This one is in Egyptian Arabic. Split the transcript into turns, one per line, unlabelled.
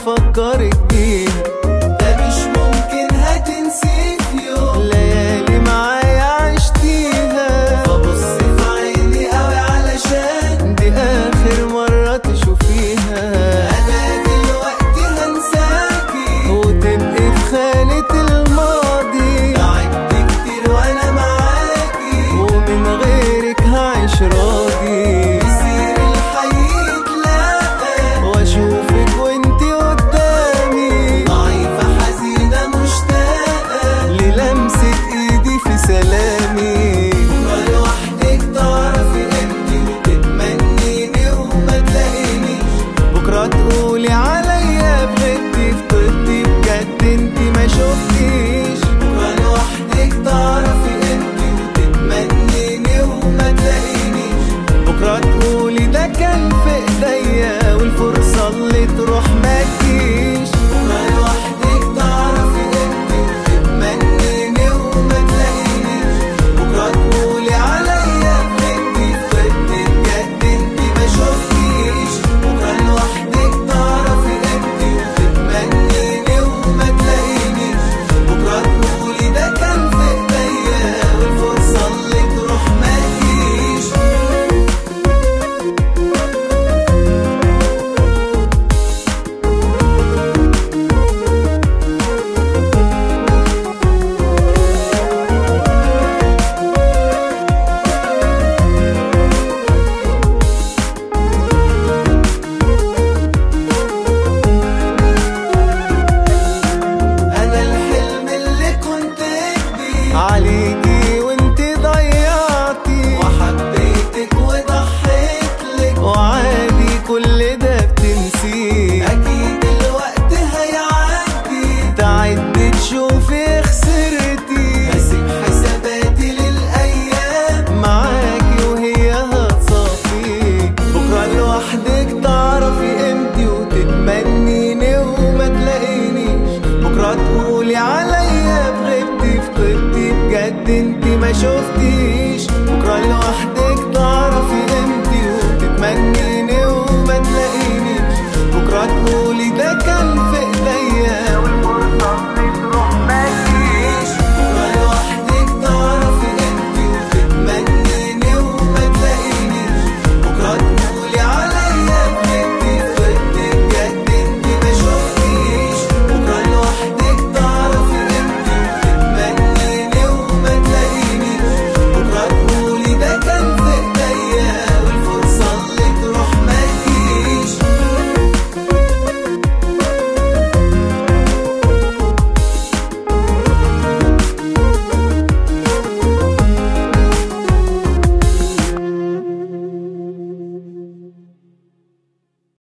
وافكرك بيها
ده مش ممكن هتنسي في يوم
ليالي معايا عشتيها
ببص في عيني قوي علشان
دي اخر مرة تشوفيها
انا دلوقتي هنساكي
وتبقي في خانة الماضي
تعبت كتير وانا معاكي
ومن غيرك هعيش راضي
مسير الحي يتلاقى
واشوفك وانتي قدامي
ضعيفة حزينة مشتاقة
للمسة ايدي في سلامي
بكرة لوحدك تعرفي قيمتي وتتمنيني وما تلاقينيش
بكرة تقولي عليا بغبتي في طيبتي بجد انتي ما شفتيش
بكرة لوحدك تعرفي قيمتي وتتمنيني وما تلاقينيش
بكرة تقولي ده كان في ايديا والفرصة اللي تروح ما تجيش
بكرة لوحدك تعرفي قيمتي وتتمنيني وما تلاقينيش بكرة تقولي عليا بغبتي في طيبتي بجد انتي ما شفتيش بكرة لوحدك تعرفي قيمتي وتتمنيني وما تلاقينيش بكرة تقولي ده كان في ايديا والفرصة اللي تروح ما تجيش انا الحلم اللي كنت بيه
عليكي وانتي ضيعتي
وحبيتك وضحيت لك
وعادي كل ده بتنسيه
اكيد الوقت هيعدي
تعد تشوفي خسرتي
هسيب حساباتي للايام
معاكي وهي هتصفيك بكرة لوحدك تعرفي قيمتي وتتمنيني وما تلاقينيش بكرة تقولي عليا بغبتي في طيبتي بجد انتي ما شفتيش بكرة لوحدك